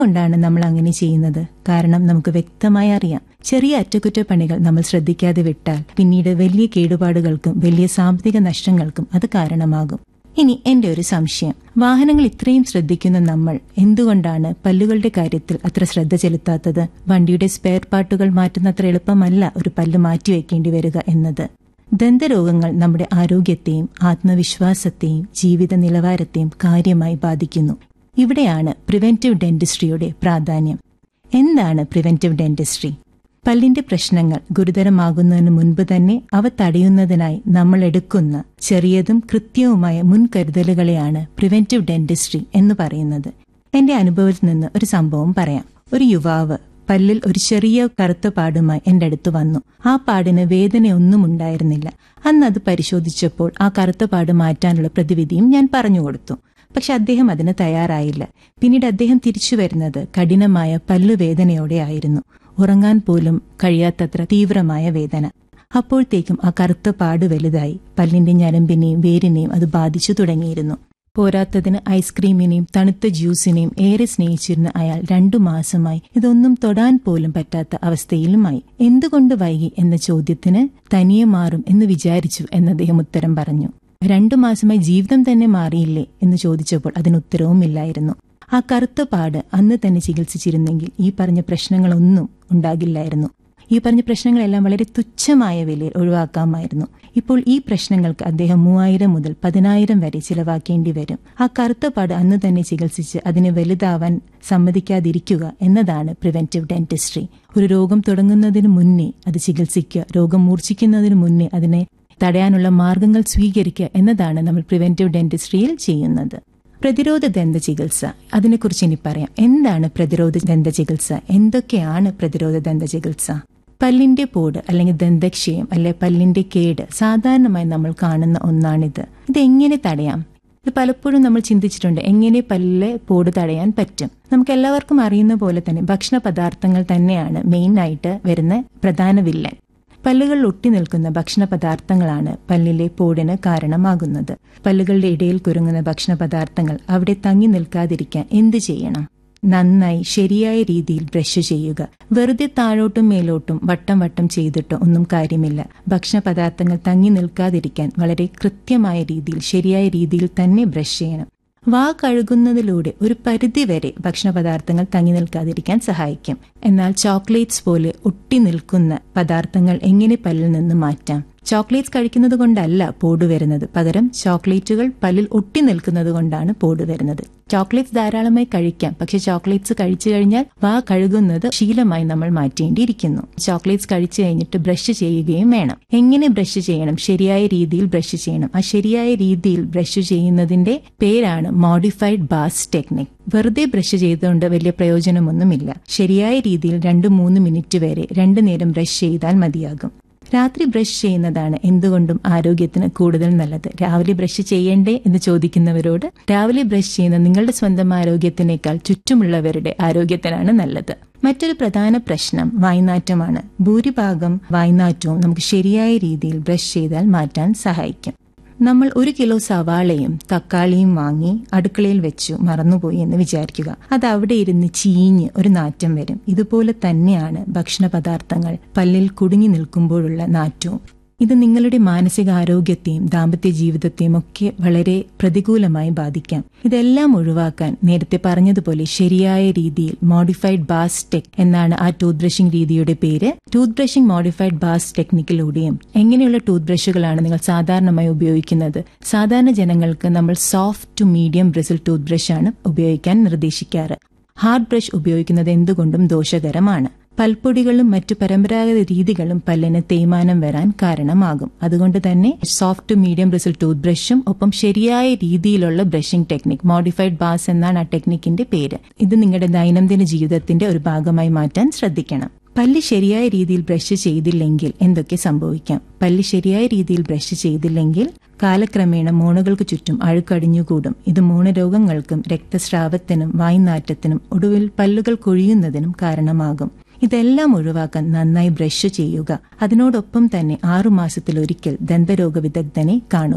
കൊണ്ടാണ് നമ്മൾ അങ്ങനെ ചെയ്യുന്നത് കാരണം നമുക്ക് വ്യക്തമായി അറിയാം ചെറിയ അറ്റകുറ്റപ്പണികൾ നമ്മൾ ശ്രദ്ധിക്കാതെ വിട്ടാൽ പിന്നീട് വലിയ കേടുപാടുകൾക്കും വലിയ സാമ്പത്തിക നഷ്ടങ്ങൾക്കും അത് കാരണമാകും ഇനി എന്റെ ഒരു സംശയം വാഹനങ്ങൾ ഇത്രയും ശ്രദ്ധിക്കുന്ന നമ്മൾ എന്തുകൊണ്ടാണ് പല്ലുകളുടെ കാര്യത്തിൽ അത്ര ശ്രദ്ധ ചെലുത്താത്തത് വണ്ടിയുടെ സ്പെയർ പാർട്ടുകൾ മാറ്റുന്നത്ര എളുപ്പമല്ല ഒരു പല്ല് മാറ്റിവെക്കേണ്ടി വരിക എന്നത് ദന്തരോഗങ്ങൾ നമ്മുടെ ആരോഗ്യത്തെയും ആത്മവിശ്വാസത്തെയും ജീവിത നിലവാരത്തെയും കാര്യമായി ബാധിക്കുന്നു ഇവിടെയാണ് പ്രിവെന്റീവ് ഡെന്റിസ്ട്രിയുടെ പ്രാധാന്യം എന്താണ് പ്രിവെന്റീവ് ഡെന്റിസ്ട്രി പല്ലിന്റെ പ്രശ്നങ്ങൾ ഗുരുതരമാകുന്നതിന് മുൻപ് തന്നെ അവ തടയുന്നതിനായി നമ്മൾ എടുക്കുന്ന ചെറിയതും കൃത്യവുമായ മുൻകരുതലുകളെയാണ് പ്രിവെന്റീവ് ഡെന്റിസ്ട്രി എന്ന് പറയുന്നത് എന്റെ അനുഭവത്തിൽ നിന്ന് ഒരു സംഭവം പറയാം ഒരു യുവാവ് പല്ലിൽ ഒരു ചെറിയ കറുത്ത പാടുമായി എന്റെ അടുത്ത് വന്നു ആ പാടിന് വേദനയൊന്നും ഉണ്ടായിരുന്നില്ല അന്ന് അത് പരിശോധിച്ചപ്പോൾ ആ കറുത്ത പാട് മാറ്റാനുള്ള പ്രതിവിധിയും ഞാൻ പറഞ്ഞു കൊടുത്തു പക്ഷെ അദ്ദേഹം അതിന് തയ്യാറായില്ല പിന്നീട് അദ്ദേഹം തിരിച്ചു വരുന്നത് കഠിനമായ പല്ലുവേദനയോടെ ആയിരുന്നു ഉറങ്ങാൻ പോലും കഴിയാത്തത്ര തീവ്രമായ വേദന അപ്പോഴത്തേക്കും ആ കറുത്ത പാട് വലുതായി പല്ലിന്റെ ഞരമ്പിനെയും വേരിനെയും അത് ബാധിച്ചു തുടങ്ങിയിരുന്നു പോരാത്തതിന് ഐസ്ക്രീമിനെയും തണുത്ത ജ്യൂസിനെയും ഏറെ സ്നേഹിച്ചിരുന്ന അയാൾ രണ്ടു മാസമായി ഇതൊന്നും തൊടാൻ പോലും പറ്റാത്ത അവസ്ഥയിലുമായി എന്തുകൊണ്ട് വൈകി എന്ന ചോദ്യത്തിന് തനിയെ മാറും എന്ന് വിചാരിച്ചു എന്ന് അദ്ദേഹം ഉത്തരം പറഞ്ഞു രണ്ടു മാസമായി ജീവിതം തന്നെ മാറിയില്ലേ എന്ന് ചോദിച്ചപ്പോൾ അതിന് ഉത്തരവുമില്ലായിരുന്നു ആ കറുത്ത പാട് അന്ന് തന്നെ ചികിത്സിച്ചിരുന്നെങ്കിൽ ഈ പറഞ്ഞ പ്രശ്നങ്ങളൊന്നും ഉണ്ടാകില്ലായിരുന്നു ഈ പറഞ്ഞ പ്രശ്നങ്ങളെല്ലാം വളരെ തുച്ഛമായ വിലയിൽ ഒഴിവാക്കാമായിരുന്നു ഇപ്പോൾ ഈ പ്രശ്നങ്ങൾക്ക് അദ്ദേഹം മൂവായിരം മുതൽ പതിനായിരം വരെ ചിലവാക്കേണ്ടി വരും ആ കറുത്ത പാട് അന്ന് തന്നെ ചികിത്സിച്ച് അതിനെ വലുതാവാൻ സമ്മതിക്കാതിരിക്കുക എന്നതാണ് പ്രിവെന്റീവ് ഡെന്റിസ്ട്രി ഒരു രോഗം തുടങ്ങുന്നതിന് മുന്നേ അത് ചികിത്സിക്കുക രോഗം മൂർച്ഛിക്കുന്നതിന് മുന്നേ അതിനെ തടയാനുള്ള മാർഗങ്ങൾ സ്വീകരിക്കുക എന്നതാണ് നമ്മൾ പ്രിവെന്റീവ് ഡെന്റിസ്ട്രിയിൽ ചെയ്യുന്നത് പ്രതിരോധ ദന്ത ചികിത്സ അതിനെക്കുറിച്ച് ഇനി പറയാം എന്താണ് പ്രതിരോധ ദന്ത ചികിത്സ എന്തൊക്കെയാണ് പ്രതിരോധ ദന്ത ചികിത്സ പല്ലിന്റെ പോട് അല്ലെങ്കിൽ ദന്തക്ഷയം അല്ലെ പല്ലിന്റെ കേട് സാധാരണമായി നമ്മൾ കാണുന്ന ഒന്നാണിത് ഇത് എങ്ങനെ തടയാം ഇത് പലപ്പോഴും നമ്മൾ ചിന്തിച്ചിട്ടുണ്ട് എങ്ങനെ പല്ലിലെ പോട് തടയാൻ പറ്റും നമുക്ക് എല്ലാവർക്കും അറിയുന്ന പോലെ തന്നെ ഭക്ഷണ പദാർത്ഥങ്ങൾ തന്നെയാണ് മെയിൻ ആയിട്ട് വരുന്ന പ്രധാന വില്ലൻ പല്ലുകളിൽ ഒട്ടി നിൽക്കുന്ന ഭക്ഷണ പദാർത്ഥങ്ങളാണ് പല്ലിലെ പോടിന് കാരണമാകുന്നത് പല്ലുകളുടെ ഇടയിൽ കുരുങ്ങുന്ന ഭക്ഷണ പദാർത്ഥങ്ങൾ അവിടെ തങ്ങി നിൽക്കാതിരിക്കാൻ എന്ത് ചെയ്യണം നന്നായി ശരിയായ രീതിയിൽ ബ്രഷ് ചെയ്യുക വെറുതെ താഴോട്ടും മേലോട്ടും വട്ടം വട്ടം ചെയ്തിട്ടോ ഒന്നും കാര്യമില്ല ഭക്ഷണ പദാർത്ഥങ്ങൾ തങ്ങി നിൽക്കാതിരിക്കാൻ വളരെ കൃത്യമായ രീതിയിൽ ശരിയായ രീതിയിൽ തന്നെ ബ്രഷ് ചെയ്യണം വാ കഴുകുന്നതിലൂടെ ഒരു പരിധിവരെ ഭക്ഷണ പദാർത്ഥങ്ങൾ തങ്ങി നിൽക്കാതിരിക്കാൻ സഹായിക്കും എന്നാൽ ചോക്ലേറ്റ്സ് പോലെ ഒട്ടി നിൽക്കുന്ന പദാർത്ഥങ്ങൾ എങ്ങനെ പല്ലിൽ നിന്ന് മാറ്റാം ചോക്ലേറ്റ്സ് കഴിക്കുന്നത് കൊണ്ടല്ല പോട് വരുന്നത് പകരം ചോക്ലേറ്റുകൾ പല്ലിൽ ഒട്ടി നിൽക്കുന്നത് കൊണ്ടാണ് പോട് വരുന്നത് ചോക്ലേറ്റ്സ് ധാരാളമായി കഴിക്കാം പക്ഷെ ചോക്ലേറ്റ്സ് കഴിച്ചു കഴിഞ്ഞാൽ വാ കഴുകുന്നത് ശീലമായി നമ്മൾ മാറ്റേണ്ടിയിരിക്കുന്നു ചോക്ലേറ്റ്സ് കഴിച്ചു കഴിഞ്ഞിട്ട് ബ്രഷ് ചെയ്യുകയും വേണം എങ്ങനെ ബ്രഷ് ചെയ്യണം ശരിയായ രീതിയിൽ ബ്രഷ് ചെയ്യണം ആ ശരിയായ രീതിയിൽ ബ്രഷ് ചെയ്യുന്നതിന്റെ പേരാണ് മോഡിഫൈഡ് ബാസ് ടെക്നിക് വെറുതെ ബ്രഷ് ചെയ്തുകൊണ്ട് വലിയ പ്രയോജനമൊന്നുമില്ല ശരിയായ രീതിയിൽ രണ്ട് മൂന്ന് മിനിറ്റ് വരെ രണ്ടു നേരം ബ്രഷ് ചെയ്താൽ മതിയാകും രാത്രി ബ്രഷ് ചെയ്യുന്നതാണ് എന്തുകൊണ്ടും ആരോഗ്യത്തിന് കൂടുതൽ നല്ലത് രാവിലെ ബ്രഷ് ചെയ്യണ്ടേ എന്ന് ചോദിക്കുന്നവരോട് രാവിലെ ബ്രഷ് ചെയ്യുന്ന നിങ്ങളുടെ സ്വന്തം ആരോഗ്യത്തിനേക്കാൾ ചുറ്റുമുള്ളവരുടെ ആരോഗ്യത്തിനാണ് നല്ലത് മറ്റൊരു പ്രധാന പ്രശ്നം വായ്നാറ്റമാണ് ഭൂരിഭാഗം വായ്നാറ്റവും നമുക്ക് ശരിയായ രീതിയിൽ ബ്രഷ് ചെയ്താൽ മാറ്റാൻ സഹായിക്കും നമ്മൾ ഒരു കിലോ സവാളയും തക്കാളിയും വാങ്ങി അടുക്കളയിൽ വെച്ചു മറന്നുപോയി എന്ന് വിചാരിക്കുക അത് അവിടെ ഇരുന്ന് ചീഞ്ഞ് ഒരു നാറ്റം വരും ഇതുപോലെ തന്നെയാണ് ഭക്ഷണ പദാർത്ഥങ്ങൾ പല്ലിൽ കുടുങ്ങി നിൽക്കുമ്പോഴുള്ള നാറ്റവും ഇത് നിങ്ങളുടെ മാനസികാരോഗ്യത്തെയും ദാമ്പത്യ ജീവിതത്തെയും ഒക്കെ വളരെ പ്രതികൂലമായി ബാധിക്കാം ഇതെല്ലാം ഒഴിവാക്കാൻ നേരത്തെ പറഞ്ഞതുപോലെ ശരിയായ രീതിയിൽ മോഡിഫൈഡ് ബാസ് ടെക് എന്നാണ് ആ ടൂത്ത് ബ്രഷിംഗ് രീതിയുടെ പേര് ടൂത്ത് ബ്രഷിംഗ് മോഡിഫൈഡ് ബാസ് ടെക്നിക്കിലൂടെയും എങ്ങനെയുള്ള ടൂത്ത് ബ്രഷുകളാണ് നിങ്ങൾ സാധാരണമായി ഉപയോഗിക്കുന്നത് സാധാരണ ജനങ്ങൾക്ക് നമ്മൾ soft to medium bristle tooth ബ്രഷാണ് ഉപയോഗിക്കാൻ നിർദ്ദേശിക്കാറ് ഹാർഡ് ബ്രഷ് ഉപയോഗിക്കുന്നത് എന്തുകൊണ്ടും ദോഷകരമാണ് പൽപ്പൊടികളും മറ്റു പരമ്പരാഗത രീതികളും പല്ലിന് തേയ്മാനം വരാൻ കാരണമാകും അതുകൊണ്ട് തന്നെ soft to medium bristle tooth ബ്രഷും ഒപ്പം ശരിയായ രീതിയിലുള്ള ബ്രഷിംഗ് ടെക്നിക് മോഡിഫൈഡ് ബാസ് എന്നാണ് ആ ടെക്നിക്കിന്റെ പേര് ഇത് നിങ്ങളുടെ ദൈനംദിന ജീവിതത്തിന്റെ ഒരു ഭാഗമായി മാറ്റാൻ ശ്രദ്ധിക്കണം പല്ല് ശരിയായ രീതിയിൽ ബ്രഷ് ചെയ്തില്ലെങ്കിൽ എന്തൊക്കെ സംഭവിക്കാം പല്ല് ശരിയായ രീതിയിൽ ബ്രഷ് ചെയ്തില്ലെങ്കിൽ കാലക്രമേണ മോണുകൾക്ക് ചുറ്റും അഴുക്കടിഞ്ഞുകൂടും ഇത് മോണരോഗങ്ങൾക്കും രക്തസ്രാവത്തിനും വായ്നാറ്റത്തിനും ഒടുവിൽ പല്ലുകൾ കൊഴിയുന്നതിനും കാരണമാകും ഇതെല്ലാം ഒഴിവാക്കാൻ നന്നായി ബ്രഷ് ചെയ്യുക അതിനോടൊപ്പം തന്നെ ആറുമാസത്തിലൊരിക്കൽ ദന്തരോഗ വിദഗ്ധനെ കാണുക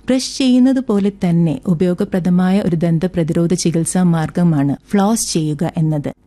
ബ്രഷ് ചെയ്യുന്നത് പോലെ തന്നെ ഉപയോഗപ്രദമായ ഒരു ദന്ത പ്രതിരോധ ചികിത്സാ മാർഗമാണ് ഫ്ലോസ് ചെയ്യുക എന്നത്